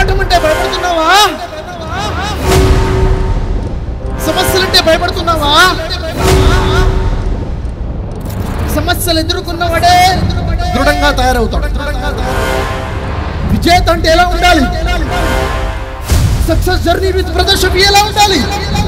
పోరాటం అంటే భయపడుతున్నావా సమస్యలంటే భయపడుతున్నావా సమస్యలు ఎదుర్కొన్నవాడే దృఢంగా తయారవుతాడు విజేత అంటే ఎలా ఉండాలి success journey with brother Shafi ఎలా ఉండాలి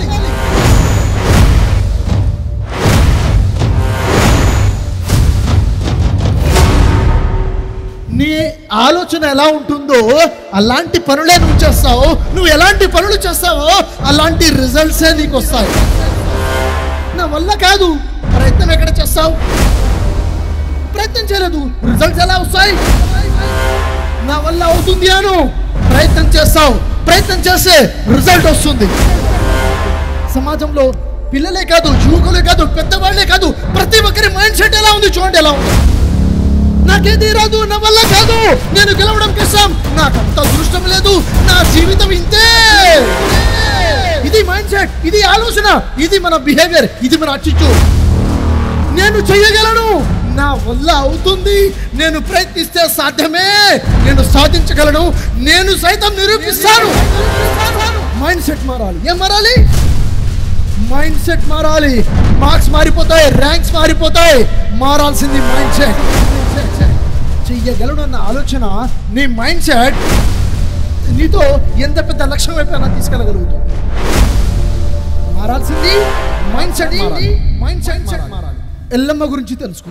నీ ఆలోచన ఎలా ఉంటుందో అలాంటి పనులే నువ్వు చేస్తావు నువ్వు ఎలాంటి పనులు చేస్తావో అలాంటి రిజల్ట్సే నీకు వస్తాయి నా వల్ల కాదు ప్రయత్నం ఎక్కడ చేస్తావు ప్రయత్నం చేయలేదు రిజల్ట్స్ ఎలా వస్తాయి నా వల్ల అవుతుంది అను ప్రయత్నం చేస్తావు ప్రయత్నం చేస్తే రిజల్ట్ వస్తుంది సమాజంలో పిల్లలే కాదు యువకులే కాదు పెద్దవాళ్లే కాదు ప్రతి ఒక్కరి మైండ్ సెట్ ఎలా ఉంది చూడండి ఎలా ఉంది నాకేది రాదు నా వల్ల కాదు నేను గెలవడం కష్టం నాకు అంత అదృష్టం లేదు నా జీవితం ఇంతే ఇది మైండ్ సెట్ ఇది ఆలోచన ఇది మన బిహేవియర్ ఇది మన అటిట్యూడ్ నేను చెయ్యగలను నా వల్ల అవుతుంది నేను ప్రయత్నిస్తే సాధ్యమే నేను సాధించగలను నేను సైతం నిరూపిస్తాను మైండ్ సెట్ మారాలి ఏం మారాలి మైండ్ సెట్ మారాలి మార్క్స్ మారిపోతాయి ర్యాంక్స్ మారిపోతాయి మారాల్సింది మైండ్ సెట్ చెయ్యగలను అన్న ఆలోచన నీ మైండ్ సెట్ నీతో ఎంత పెద్ద లక్ష్యం వైపు తీసుకెళ్ళగలుగుతుంది మారాల్సింది మైండ్ సెట్ మైండ్ సెట్ మారాలి ఎల్లమ్మ గురించి తెలుసుకో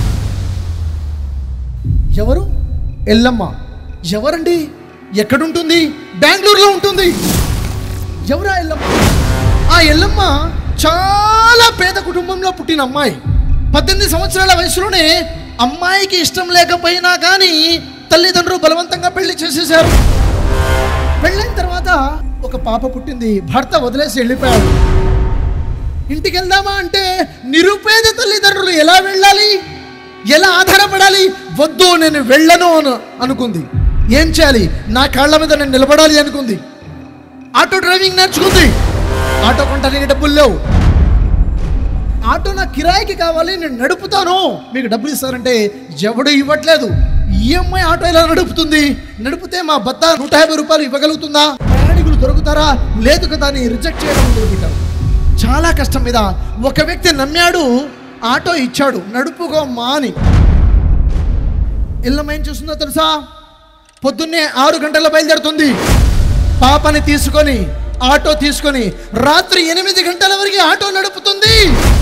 ఎవరు ఎల్లమ్మ ఎవరండి ఎక్కడుంటుంది బెంగళూరులో ఉంటుంది ఎవరా ఎల్లమ్మ ఆ ఎల్లమ్మ చాలా పేద కుటుంబంలో పుట్టిన అమ్మాయి పద్దెనిమిది సంవత్సరాల వయసులోనే అమ్మాయికి ఇష్టం లేకపోయినా కానీ తల్లిదండ్రులు బలవంతంగా పెళ్లి చేసేశారు పెళ్ళైన తర్వాత ఒక పాప పుట్టింది భర్త వదిలేసి వెళ్ళిపోయాడు ఇంటికి వెళ్దామా అంటే నిరుపేద తల్లిదండ్రులు ఎలా వెళ్ళాలి ఎలా ఆధారపడాలి వద్దు నేను వెళ్ళను అను అనుకుంది ఏం చేయాలి నా కాళ్ళ మీద నేను నిలబడాలి అనుకుంది ఆటో డ్రైవింగ్ నేర్చుకుంది ఆటో కొనడానికి డబ్బులు లేవు ఆటో నా కిరాయికి కావాలి నేను నడుపుతాను మీకు డబ్బులు ఇస్తారంటే ఎవడు ఇవ్వట్లేదు ఈఎంఐ ఆటో ఎలా నడుపుతుంది నడిపితే మా భర్త నూట యాభై రూపాయలు ఇవ్వగలుగుతుందా ప్రయాణికులు దొరుకుతారా లేదు కదా అని రిజెక్ట్ చేయడం మొదలుపెట్టారు చాలా కష్టం మీద ఒక వ్యక్తి నమ్మాడు ఆటో ఇచ్చాడు నడుపుకోమ్మా అని ఇల్లమ్మ ఏం చూస్తుందో తెలుసా పొద్దున్నే ఆరు గంటల బయలుదేరుతుంది పాపని తీసుకొని ఆటో తీసుకొని రాత్రి ఎనిమిది గంటల వరకు ఆటో నడుపుతుంది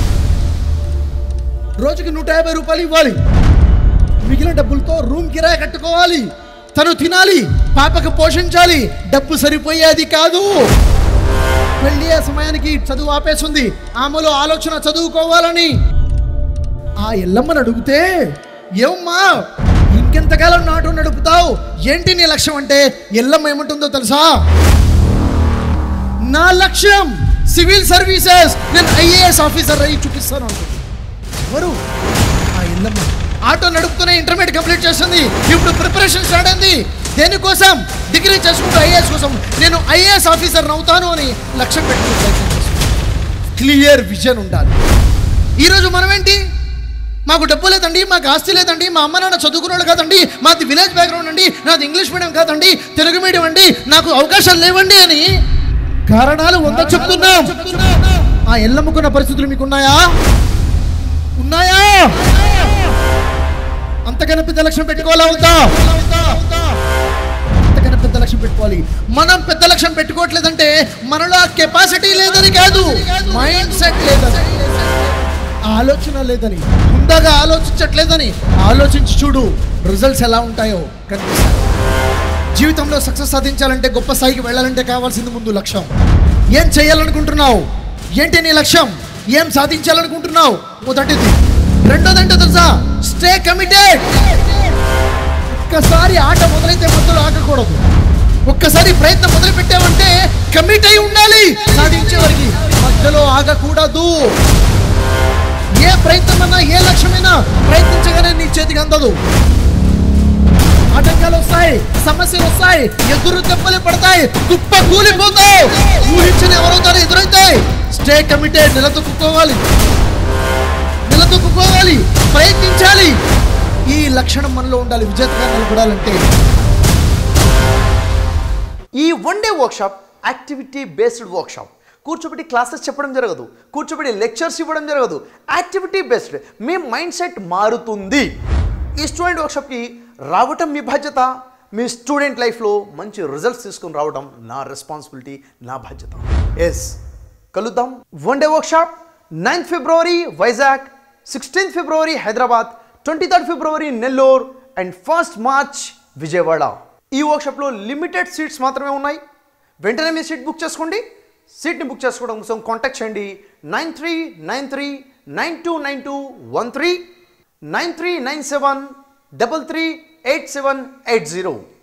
రోజుకి నూట యాభై రూపాయలు ఇవ్వాలి మిగిలిన డబ్బులతో రూమ్ కిరాయి కట్టుకోవాలి తను తినాలి పాపకు పోషించాలి డబ్బు సరిపోయేది కాదు పెళ్లి అయ్యే సమయానికి చదువు ఆపేస్తుంది ఆమెలో ఆలోచన చదువుకోవాలని ఆ ఎల్లమ్మని అడిగితే ఏమమ్మా ఇంకెంతకాలం నాటు నడుపుతావు ఏంటి నీ లక్ష్యం అంటే ఎల్లమ్మ ఏమంటుందో తెలుసా నా లక్ష్యం సివిల్ సర్వీసెస్ నేను ఐఏఎస్ ఆఫీసర్ అయ్యి చూపిస్తాను అంటుంది ఎవరు ఆ ఎల్లమ్మ ఆటో నడుపుతూనే ఇంటర్మీడియట్ కంప్లీట్ చేస్తుంది ఇప్పుడు ప్రిపరేషన్ స్టార్ట్ అయింది దేనికోసం డిగ్రీ చేసుకుంటూ ఐఏఎస్ కోసం నేను ఐఏఎస్ ఆఫీసర్ అవుతాను అని లక్ష్యం పెట్టుకుని ప్రయత్నం చేస్తుంది క్లియర్ విజన్ ఉండాలి ఈరోజు మనం ఏంటి మాకు డబ్బు లేదండి మాకు ఆస్తి లేదండి మా అమ్మ నాన్న చదువుకున్నాడు కాదండి మాది విలేజ్ బ్యాక్గ్రౌండ్ అండి నాది ఇంగ్లీష్ మీడియం కాదండి తెలుగు మీడియం అండి నాకు అవకాశాలు లేవండి అని కారణాలు వంద చెప్తున్నాం ఆ ఎల్లమ్ముకున్న పరిస్థితులు మీకున్నాయా ఉన్నాయా అంతకన్నా పెద్ద లక్ష్యం పెట్టుకోవాలా వద్దా అంతకన్నా పెద్ద లక్ష్యం పెట్టుకోవాలి మనం పెద్ద లక్ష్యం పెట్టుకోవట్లేదంటే మనలో కెపాసిటీ లేదని కాదు మైండ్ సెట్ లేదని ఆలోచన లేదని ముందుగా ఆలోచించట్లేదని ఆలోచించి చూడు రిజల్ట్స్ ఎలా ఉంటాయో కనిపిస్తాయి జీవితంలో సక్సెస్ సాధించాలంటే గొప్ప స్థాయికి వెళ్ళాలంటే కావాల్సింది ముందు లక్ష్యం ఏం చేయాలనుకుంటున్నావు ఏంటి నీ లక్ష్యం ఏం సాధించాలనుకుంటున్నావు మొదటిది రెండోది ఏంటో తెలుసా స్టే కమిటెడ్ ఒక్కసారి ఆట మొదలైతే మధ్యలో ఆగకూడదు ఒక్కసారి ప్రయత్నం మొదలు పెట్టావంటే కమిట్ అయి ఉండాలి సాధించే వరకు మధ్యలో ఆగకూడదు ఏ ప్రయత్నమన్నా ఏ లక్ష్యమైనా ప్రయత్నించగానే నీ చేతికి అందదు ఆటంకాలు వస్తాయి సమస్యలు వస్తాయి ఎదురు దెబ్బలు పడతాయి కుప్ప కూలిపోతావు ఊహించిన ఎవరవుతారో ఎదురైతాయి స్టే కమిటెడ్ నిలదొక్కుకోవాలి నిలదొక్కుకోవాలి ప్రయత్నించాలి ఈ లక్షణం మనలో ఉండాలి విజేతగా నిలబడాలంటే one day workshop activity based workshop కూర్చోబెట్టి క్లాసెస్ చెప్పడం జరగదు కూర్చోబెట్టి లెక్చర్స్ ఇవ్వడం జరగదు యాక్టివిటీ బేస్డ్ మీ మైండ్ సెట్ మారుతుంది ఈ స్టూడెంట్ వర్క్షాప్కి రావటం మీ బాధ్యత మీ స్టూడెంట్ లైఫ్లో మంచి రిజల్ట్స్ తీసుకుని రావడం నా రెస్పాన్సిబిలిటీ నా బాధ్యత ఎస్ కలుద్దాం one day workshop ninth February Vizag sixteenth February Hyderabad twenty third February Nellore and first March Vijayawada ఈ వర్క్షాప్లో లిమిటెడ్ సీట్స్ మాత్రమే ఉన్నాయి వెంటనే మీ సీట్ బుక్ చేసుకోండి సీట్ని బుక్ చేసుకోవడం కోసం కాంటాక్ట్ చేయండి nine three nine three nine two nine two one three nine three nine seven double three eight seven eight zero